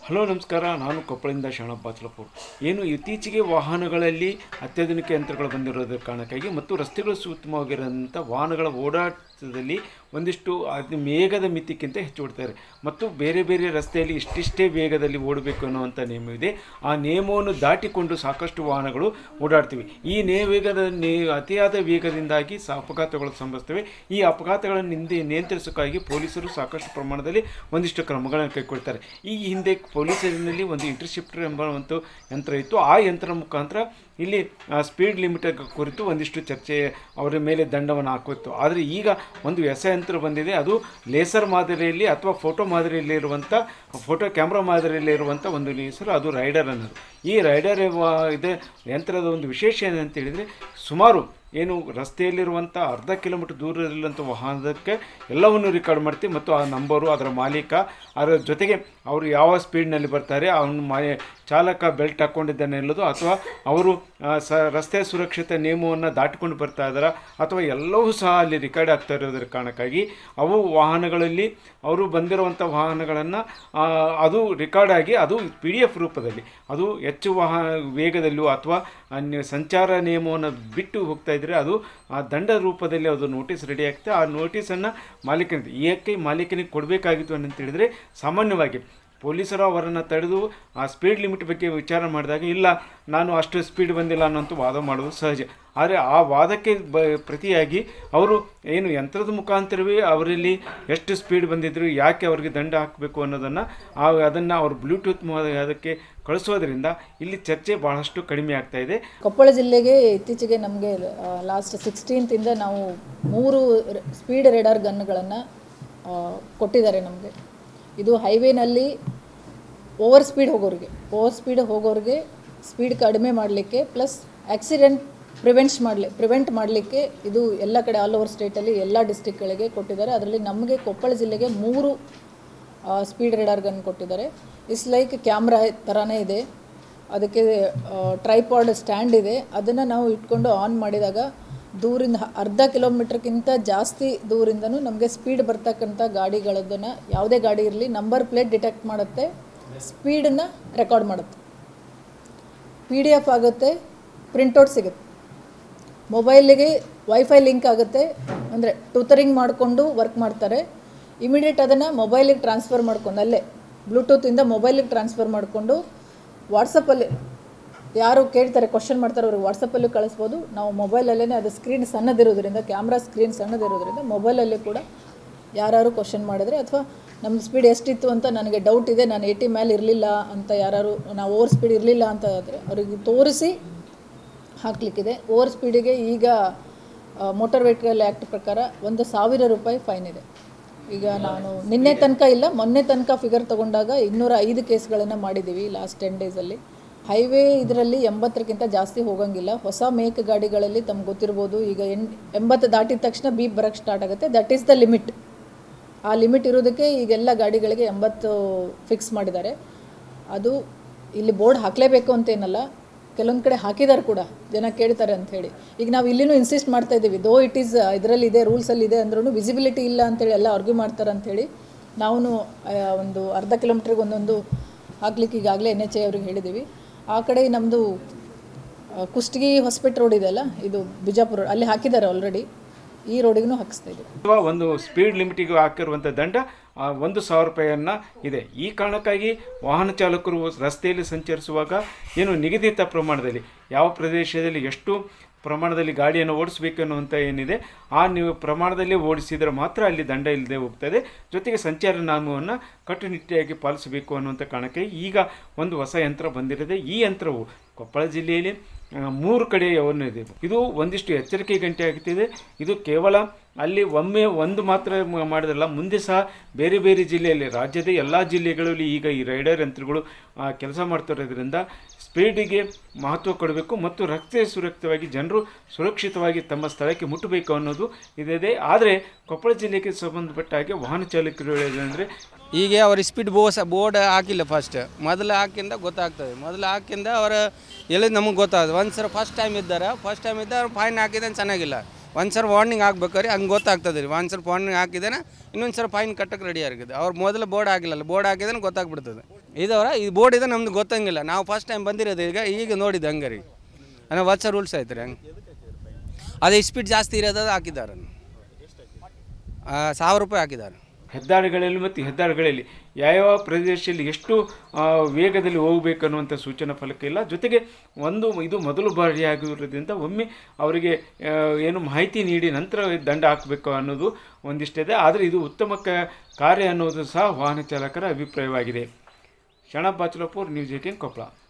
hello ನಮಸ್ಕಾರ ನಾನು ಕೊಪ್ಪಳದಿಂದ ಶರಣಪ್ಪ ಬಾಚಲಪುರ್ ಏನು ಇತ್ತೀಚೆಗೆ ವಾಹನಗಳಲ್ಲಿ ಅತ್ಯಾಧುನಿಕ ಯಂತ್ರಗಳು ಬಂದಿರೋದ್ರ ಕಾರಣಕ್ಕಾಗಿ ಮತ್ತು ರಸ್ತೆಗಳು ಸುತ್ತಮವಾಗಿರೋಂಥ ವಾಹನಗಳ ಓಡಾಟದಲ್ಲಿ ಒಂದಿಷ್ಟು ಅದು ವೇಗದ ಮಿತಿಕ್ಕಿಂತ ಹೆಚ್ಚು ಓಡ್ತಾರೆ ಮತ್ತು ಬೇರೆ ಬೇರೆ ರಸ್ತೆಯಲ್ಲಿ ಇಷ್ಟಿಷ್ಟೇ ವೇಗದಲ್ಲಿ ಓಡಬೇಕು ಅನ್ನುವಂಥ ನಿಯಮವಿದೆ ಆ ನಿಯಮವನ್ನು ದಾಟಿಕೊಂಡು ಸಾಕಷ್ಟು ವಾಹನಗಳು ಓಡಾಡ್ತಿವೆ ಈ ನೇ ವೇಗದ ನೇ ಅತಿಯಾದ ವೇಗದಿಂದಾಗಿ ಸ ಅಪಘಾತಗಳು ಸಂಭವಿಸ್ತವೆ ಈ ಅಪಘಾತಗಳನ್ನು ಹಿಂದೆ ನಿಯಂತ್ರಿಸೋಕ್ಕಾಗಿ ಪೊಲೀಸರು ಸಾಕಷ್ಟು ಪ್ರಮಾಣದಲ್ಲಿ ಒಂದಿಷ್ಟು ಕ್ರಮಗಳನ್ನು ಕೈಗೊಳ್ತಾರೆ ಈ ಹಿಂದೆ ಪೊಲೀಸರಿನಲ್ಲಿ ಒಂದು ಇಂಟರ್ಶಿಪ್ಟರ್ ಎಂಬ ಒಂದು ಯಂತ್ರ ಇತ್ತು ಆ ಯಂತ್ರ ಮುಖಾಂತರ ಇಲ್ಲಿ ಸ್ಪೀಡ್ ಲಿಮಿಟ್ ಕುರಿತು ಒಂದಿಷ್ಟು ಚರ್ಚೆ ಅವರ ಮೇಲೆ ದಂಡವನ್ನು ಹಾಕುತ್ತು ಆದರೆ ಈಗ ಒಂದು ಹೊಸ ಯಂತ್ರ ಬಂದಿದೆ ಅದು ಲೇಸರ್ ಮಾದರಿಯಲ್ಲಿ ಅಥವಾ ಫೋಟೋ ಮಾದರಿಯಲ್ಲಿ ಇರುವಂಥ ಫೋಟೋ ಕ್ಯಾಮ್ರಾ ಮಾದರಿಯಲ್ಲಿ ಇರುವಂಥ ಒಂದು ಲೇಸರ್ ಅದು ರೈಡರ್ ಅನ್ನೋದು ಈ ರೈಡರ್ ಇದೆ ಯಂತ್ರದ ಒಂದು ವಿಶೇಷ ಏನಂತ ಹೇಳಿದರೆ ಸುಮಾರು ಏನು ರಸ್ತೆಯಲ್ಲಿರುವಂಥ ಅರ್ಧ ಕಿಲೋಮೀಟರ್ ದೂರದಲ್ಲಿರುವಂಥ ವಾಹನಕ್ಕೆ ಎಲ್ಲವನ್ನು ರೆಕಾರ್ಡ್ ಮಾಡ್ತೀವಿ ಮತ್ತು ಆ ನಂಬರು ಅದರ ಮಾಲೀಕ ಅದರ ಜೊತೆಗೆ ಅವರು ಯಾವ ಸ್ಪೀಡ್ನಲ್ಲಿ ಬರ್ತಾರೆ ಅವನು ಮಾ ಚಾಲಕ ಬೆಲ್ಟ್ ಹಾಕ್ಕೊಂಡಿದ್ದಾನೆ ಇಲ್ಲದು ಅಥವಾ ಅವರು ಆ, ಸ ರಸ್ತೆ ಸುರಕ್ಷತೆ ನಿಯಮವನ್ನು ದಾಟಿಕೊಂಡು ಬರ್ತಾ ಇದ್ದಾರಾ ಅಥವಾ ಎಲ್ಲವೂ ಸಹ ಅಲ್ಲಿ ರೆಕಾರ್ಡ್ ಆಗ್ತಾ ಇರೋದ್ರ ಕಾರಣಕ್ಕಾಗಿ ಅವು ವಾಹನಗಳಲ್ಲಿ ಅವರು ಬಂದಿರುವಂಥ ವಾಹನಗಳನ್ನು ಅದು ರೆಕಾರ್ಡ್ ಆಗಿ ಅದು ಪಿ ಡಿ ಎಫ್ ರೂಪದಲ್ಲಿ ಅದು ಹೆಚ್ಚು ವಾಹ ವೇಗದಲ್ಲೂ ಅಥವಾ ಅನ್ಯ ಸಂಚಾರ ನಿಯಮವನ್ನು ಬಿಟ್ಟು ಹೋಗ್ತಾ ಇದ್ದರೆ ಅದು ಆ ದಂಡ ರೂಪದಲ್ಲಿ ಅದು ನೋಟಿಸ್ ರೆಡಿ ಆಗ್ತದೆ ಆ ನೋಟಿಸನ್ನು ಮಾಲೀಕನಿಗೆ ಏಕೆ ಮಾಲೀಕನಿಗೆ ಕೊಡಬೇಕಾಗಿತ್ತು ಅಂತ ಹೇಳಿದರೆ ಸಾಮಾನ್ಯವಾಗಿ ಪೊಲೀಸರು ಅವರನ್ನು ತಡೆದು ಆ ಸ್ಪೀಡ್ ಲಿಮಿಟ್ ಬಗ್ಗೆ ವಿಚಾರ ಮಾಡಿದಾಗ ಇಲ್ಲ ನಾನು ಅಷ್ಟು ಸ್ಪೀಡ್ ಬಂದಿಲ್ಲ ಅನ್ನೋಂಥ ವಾದ ಮಾಡೋದು ಸಹಜ ಆದರೆ ಆ ವಾದಕ್ಕೆ ಬ ಪ್ರತಿಯಾಗಿ ಅವರು ಏನು ಯಂತ್ರದ ಮುಖಾಂತರವೇ ಅವರಲ್ಲಿ ಎಷ್ಟು ಸ್ಪೀಡ್ ಬಂದಿದ್ರು ಯಾಕೆ ಅವರಿಗೆ ದಂಡ ಹಾಕಬೇಕು ಅನ್ನೋದನ್ನು ಆ ಅದನ್ನು ಅವರು ಬ್ಲೂಟೂತ್ ಅದಕ್ಕೆ ಕಳಿಸೋದ್ರಿಂದ ಇಲ್ಲಿ ಚರ್ಚೆ ಭಾಳಷ್ಟು ಕಡಿಮೆ ಆಗ್ತಾ ಇದೆ ಕೊಪ್ಪಳ ಜಿಲ್ಲೆಗೆ ಇತ್ತೀಚೆಗೆ ನಮಗೆ ಲಾಸ್ಟ್ ಸಿಕ್ಸ್ಟೀನ್ತಿಂದ ನಾವು ಮೂರು ಸ್ಪೀಡ್ ರೇಡಾರ್ ಗನ್ಗಳನ್ನು ಕೊಟ್ಟಿದ್ದಾರೆ ನಮಗೆ ಇದು ಹೈವೇನಲ್ಲಿ ಓವರ್ ಸ್ಪೀಡ್ ಹೋಗೋರಿಗೆ ಓವರ್ ಸ್ಪೀಡ್ ಹೋಗೋರಿಗೆ ಸ್ಪೀಡ್ ಕಡಿಮೆ ಮಾಡಲಿಕ್ಕೆ ಪ್ಲಸ್ ಆಕ್ಸಿಡೆಂಟ್ ಪ್ರಿವೆಂಟ್ಸ್ ಮಾಡಲಿ ಪ್ರಿವೆಂಟ್ ಮಾಡಲಿಕ್ಕೆ ಇದು ಎಲ್ಲ ಕಡೆ ಆಲ್ ಓವರ್ ಸ್ಟೇಟಲ್ಲಿ ಎಲ್ಲ ಡಿಸ್ಟಿಕ್ಗಳಿಗೆ ಕೊಟ್ಟಿದ್ದಾರೆ ಅದರಲ್ಲಿ ನಮಗೆ ಕೊಪ್ಪಳ ಜಿಲ್ಲೆಗೆ ಮೂರು ಸ್ಪೀಡ್ ರೇಡಾರ್ ಗನ್ ಕೊಟ್ಟಿದ್ದಾರೆ ಇಟ್ಸ್ ಲೈಕ್ ಕ್ಯಾಮ್ರಾ ಥರನೇ ಇದೆ ಅದಕ್ಕೆ ಟ್ರೈಪಾಡ್ ಸ್ಟ್ಯಾಂಡ್ ಇದೆ ಅದನ್ನು ನಾವು ಇಟ್ಕೊಂಡು ಆನ್ ಮಾಡಿದಾಗ ದೂರಿಂದ ಹ- ಅರ್ಧ ಕಿಲೋಮೀಟ್ರ್ಗಿಂತ ಜಾಸ್ತಿ ದೂರಿಂದನೂ ನಮಗೆ ಸ್ಪೀಡ್ ಬರ್ತಕ್ಕಂಥ ಗಾಡಿಗಳದ್ದನ್ನು ಯಾವುದೇ ಗಾಡಿ ಇರಲಿ ನಂಬರ್ ಪ್ಲೇಟ್ ಡಿಟೆಕ್ಟ್ ಮಾಡುತ್ತೆ ಸ್ಪೀಡನ್ನು ರೆಕಾರ್ಡ್ ಮಾಡುತ್ತೆ ಪಿ ಡಿ ಎಫ್ ಆಗುತ್ತೆ ಪ್ರಿಂಟೌಟ್ ಸಿಗುತ್ತೆ ಮೊಬೈಲಿಗೆ ವೈಫೈ ಲಿಂಕ್ ಆಗುತ್ತೆ ಅಂದರೆ ಟೂತರಿಂಗ್ ಮಾಡಿಕೊಂಡು ವರ್ಕ್ ಮಾಡ್ತಾರೆ ಇಮಿಡಿಯೇಟ್ ಅದನ್ನು ಮೊಬೈಲಿಗೆ ಟ್ರಾನ್ಸ್ಫರ್ ಮಾಡ್ಕೊಂಡು ಅಲ್ಲೇ ಬ್ಲೂಟೂತಿಂದ ಮೊಬೈಲಿಗೆ ಟ್ರಾನ್ಸ್ಫರ್ ಮಾಡಿಕೊಂಡು ವಾಟ್ಸಪ್ಪಲ್ಲಿ ಯಾರು ಕೇಳ್ತಾರೆ ಕ್ವಶನ್ ಮಾಡ್ತಾರೆ ಅವ್ರಿಗೆ ವಾಟ್ಸಪ್ಪಲ್ಲೂ ಕಳಿಸ್ಬೋದು ನಾವು ಮೊಬೈಲಲ್ಲೇ ಅದು ಸ್ಕ್ರೀನ್ ಸಣ್ಣದಿರೋದ್ರಿಂದ ಕ್ಯಾಮ್ರಾ ಸ್ಕ್ರೀನ್ ಸಣ್ಣದಿರೋದ್ರಿಂದ ಮೊಬೈಲಲ್ಲಿ ಕೂಡ ಯಾರು ಕ್ವಶನ್ ಮಾಡಿದ್ರೆ ಅಥವಾ ನಮ್ಮ ಸ್ಪೀಡ್ ಎಷ್ಟಿತ್ತು ಅಂತ ನನಗೆ ಡೌಟ್ ಇದೆ ನಾನು ಏಯ್ಟಿ ಮೇಲೆ ಇರಲಿಲ್ಲ ಅಂತ ಯಾರು ನಾವು ಓವರ್ ಸ್ಪೀಡ್ ಇರಲಿಲ್ಲ ಅಂತ ಆದರೆ ಅವರಿಗೆ ತೋರಿಸಿ ಹಾಕಲಿಕ್ಕಿದೆ ಓವರ್ ಸ್ಪೀಡಿಗೆ ಈಗ ಮೋಟಾರ್ ವೆಹಿಕಲ್ ಆ್ಯಕ್ಟ್ ಪ್ರಕಾರ ಒಂದು ಸಾವಿರ ರೂಪಾಯಿ ಫೈನ್ ಇದೆ ಈಗ ನಾನು ನಿನ್ನೆ ತನಕ ಇಲ್ಲ ಮೊನ್ನೆ ತನಕ ಫಿಗರ್ ತೊಗೊಂಡಾಗ ಇನ್ನೂರ ಐದು ಕೇಸ್ಗಳನ್ನು ಮಾಡಿದ್ದೀವಿ ಲಾಸ್ಟ್ ಟೆನ್ ಡೇಸಲ್ಲಿ ಹೈವೇ ಇದರಲ್ಲಿ ಎಂಬತ್ತರಕ್ಕಿಂತ ಜಾಸ್ತಿ ಹೋಗಂಗಿಲ್ಲ ಹೊಸ ಮೇಕ್ ಗಾಡಿಗಳಲ್ಲಿ ತಮ್ಗೆ ಗೊತ್ತಿರ್ಬೋದು ಈಗ ಎಣ್ ಎಂಬತ್ತು ದಾಟಿದ ತಕ್ಷಣ ಬೀಪ್ ಬರೋಕ್ಕೆ ಸ್ಟಾರ್ಟ್ ಆಗುತ್ತೆ ದಟ್ ಈಸ್ ದ ಲಿಮಿಟ್ ಆ ಲಿಮಿಟ್ ಇರೋದಕ್ಕೆ ಈಗೆಲ್ಲ ಗಾಡಿಗಳಿಗೆ ಎಂಬತ್ತು ಫಿಕ್ಸ್ ಮಾಡಿದ್ದಾರೆ ಅದು ಇಲ್ಲಿ ಬೋರ್ಡ್ ಹಾಕಲೇಬೇಕು ಅಂತೇನಲ್ಲ ಕೆಲವೊಂದು ಕಡೆ ಹಾಕಿದ್ದಾರೆ ಕೂಡ ಜನ ಕೇಳ್ತಾರೆ ಅಂತ ಹೇಳಿ ಈಗ ನಾವು ಇಲ್ಲಿನೂ ಇನ್ಸಿಸ್ಟ್ ಮಾಡ್ತಾ ಇದ್ದೀವಿ ದೋ ಇಟ್ ಈಸ್ ಇದರಲ್ಲಿ ಇದೆ ರೂಲ್ಸಲ್ಲಿ ಇದೆ ಅಂದ್ರೂ ವಿಸಿಬಿಲಿಟಿ ಇಲ್ಲ ಅಂತೇಳಿ ಎಲ್ಲ ಆರ್ಗ್ಯೂ ಮಾಡ್ತಾರೆ ಅಂಥೇಳಿ ನಾವು ಒಂದು ಅರ್ಧ ಕಿಲೋಮೀಟ್ರಿಗೆ ಒಂದೊಂದು ಹಾಕ್ಲಿಕ್ಕೆ ಈಗಾಗಲೇ ಎನ್ ಎಚ್ ಐ ಅವ್ರಿಗೆ ಹೇಳಿದ್ದೀವಿ ಆ ಕಡೆ ನಮ್ಮದು ಕುಷ್ಟಗಿ ಹಾಸ್ಪಿಟಲ್ ರೋಡ್ ಇದೆಯಲ್ಲ ಇದು ಬಿಜಾಪುರ ಅಲ್ಲಿ ಹಾಕಿದ್ದಾರೆ ಆಲ್ರೆಡಿ ಈ ರೋಡಿಗೂ ಹಾಕಿಸ್ತಾ ಇದ್ದೀವಿ ಅಥವಾ ಒಂದು ಸ್ಪೀಡ್ ಲಿಮಿಟಿಗೆ ಹಾಕಿರುವಂಥ ದಂಡ ಆ, ಒಂದು ಸಾವಿರ ರೂಪಾಯಿಯನ್ನು ಇದೆ ಈ ಕಾರಣಕ್ಕಾಗಿ ವಾಹನ ಚಾಲಕರು ರಸ್ತೆಯಲ್ಲಿ ಸಂಚರಿಸುವಾಗ ಏನು ನಿಗದಿತ ಪ್ರಮಾಣದಲ್ಲಿ ಯಾವ ಪ್ರದೇಶದಲ್ಲಿ ಎಷ್ಟು ಪ್ರಮಾಣದಲ್ಲಿ ಗಾಡಿಯನ್ನು ಓಡಿಸಬೇಕು ಅನ್ನುವಂಥ ಏನಿದೆ ಆ ನೀವು ಪ್ರಮಾಣದಲ್ಲಿ ಓಡಿಸಿದರೆ ಮಾತ್ರ ಅಲ್ಲಿ ದಂಡ ಇಲ್ಲದೆ ಹೋಗ್ತದೆ ಜೊತೆಗೆ ಸಂಚಾರ ನಿಯಮವನ್ನು ಕಟ್ಟುನಿಟ್ಟಾಗಿ ಪಾಲಿಸಬೇಕು ಅನ್ನುವಂಥ ಕಾರಣಕ್ಕೆ ಈಗ ಒಂದು ಹೊಸ ಯಂತ್ರ ಬಂದಿರದೆ ಈ ಯಂತ್ರವು ಕೊಪ್ಪಳ ಜಿಲ್ಲೆಯಲ್ಲಿ ಆ, ಮೂರು ಕಡೆ ಯಾವನ್ನು ಇದೆ ಇದು ಒಂದಿಷ್ಟು ಎಚ್ಚರಿಕೆ ಗಂಟೆ ಆಗ್ತಿದೆ ಇದು ಕೇವಲ ಅಲ್ಲಿ ಒಮ್ಮೆ ಒಂದು ಮಾತ್ರ ಮ- ಮಾಡಿದ್ರಲ್ಲ ಮುಂದೆ ಸಹ ಬೇರೆ ಬೇರೆ ಜಿಲ್ಲೆಯಲ್ಲಿ ರಾಜ್ಯದ ಎಲ್ಲ ಜಿಲ್ಲೆಗಳಲ್ಲಿ ಈಗ ಈ ರೈಡರ್ ಯಂತ್ರಗಳು ಕೆಲಸ ಮಾಡ್ತಿರೋದ್ರಿಂದ ಸ್ಪೀಡಿಗೆ ಮಹತ್ವ ಕೊಡಬೇಕು ಮತ್ತು ರಸ್ತೆ ಸುರಕ್ಷಿತವಾಗಿ ಜನರು ಸುರಕ್ಷಿತವಾಗಿ ತಮ್ಮ ಸ್ಥಳಕ್ಕೆ ಮುಟ್ಟಬೇಕು ಅನ್ನೋದು ಇದಿದೆ ಆದರೆ ಕೊಪ್ಪಳ ಜಿಲ್ಲೆಗೆ ಸಂಬಂಧಪಟ್ಟ ಹಾಗೆ ವಾಹನ ಚಾಲಕರು ಹೇಳೋದಂದರೆ ಈಗ ಅವ್ರ ಸ್ಪೀಡ್ ಬೋಸ್ ಬೋರ್ಡ್ ಹಾಕಿಲ್ಲ ಫಸ್ಟ್ ಮೊದಲು ಹಾಕಿಂದ ಗೊತ್ತಾಗ್ತದೆ ಮೊದಲು ಹಾಕಿಂದ ಅವ್ರು ಹೇಳಿದ್ ನಮಗೆ ಗೊತ್ತಾಗ್ತದೆ ಒಂದು ಸಲ ಫಸ್ಟ್ ಟೈಮ್ ಇದ್ದಾರೆ ಫಸ್ಟ್ ಟೈಮ್ ಇದ್ದ ಫೈನ್ ಹಾಕಿದ್ರೆ ಚೆನ್ನಾಗಿಲ್ಲ ಒಂದು ಸಲ ವಾರ್ನಿಂಗ್ ಆಗ್ಬೇಕಾದ್ರೆ ಹಂಗೆ ಗೊತ್ತಾಗ್ತದೆ ರೀ ಒಂದು ಸಲ ವಾರ್ನಿಂಗ್ ಹಾಕಿದ್ದೇನೆ ಇನ್ನೊಂದು ಸಲ ಫೈನ್ ಕಟ್ಟಕ್ಕೆ ರೆಡಿ ಆಗಿದೆ ಅವ್ರು ಮೊದಲು ಬೋರ್ಡ್ ಆಗಿಲ್ಲಲ್ಲ ಬೋರ್ಡ್ ಹಾಕಿದ್ರೆ ಗೊತ್ತಾಗ್ಬಿಡ್ತದೆ ಇದವರ ಈ ಬೋರ್ಡ್ ಇದೆ ನಮ್ದು ಗೊತ್ತಂಗಿಲ್ಲ ನಾವು ಫಸ್ಟ್ ಟೈಮ್ ಬಂದಿರೋದು ಈಗ ಈಗ ನೋಡಿದ್ದು ಹಂಗೆ ರೀ ಅಂದರೆ ಹೊಸ ರೂಲ್ಸ್ ಆಯ್ತು ರೀ ಹಂಗೆ ಅದೇ ಸ್ಪೀಡ್ ಜಾಸ್ತಿ ಇರೋದು ಹಾಕಿದ್ದಾರೆ ಆ, ಸಾವಿರ ರೂಪಾಯಿ ಹಾಕಿದ್ದಾರೆ ಹೆದ್ದಾರಿಗಳಲ್ಲಿ ಮತ್ತು ಹೆದ್ದಾರಿಗಳಲ್ಲಿ ಯಾವ್ಯಾವ ಪ್ರದೇಶದಲ್ಲಿ ಎಷ್ಟು ಆ, ವೇಗದಲ್ಲಿ ಹೋಗಬೇಕು ಅನ್ನುವಂಥ ಸೂಚನಾ ಫಲಕ ಇಲ್ಲ ಜೊತೆಗೆ ಒಂದು ಇದು ಮೊದಲು ಬಾರಿ ಆಗಿರೋದ್ರಿಂದ ಒಮ್ಮೆ ಅವರಿಗೆ ಆ, ಏನು ಮಾಹಿತಿ ನೀಡಿ ನಂತರ ದಂಡ ಹಾಕಬೇಕು ಅನ್ನೋದು ಒಂದಿಷ್ಟಿದೆ ಆದರೆ ಇದು ಉತ್ತಮ ಕ ಕಾರ್ಯ ಅನ್ನೋದು ಸಹ ವಾಹನ ಚಾಲಕರ ಅಭಿಪ್ರಾಯವಾಗಿದೆ ಶಣ ಬಾಚಲಪುರ್ ನ್ಯೂಸ್ ಏಟೀನ್ ಕೊಪ್ಪಳ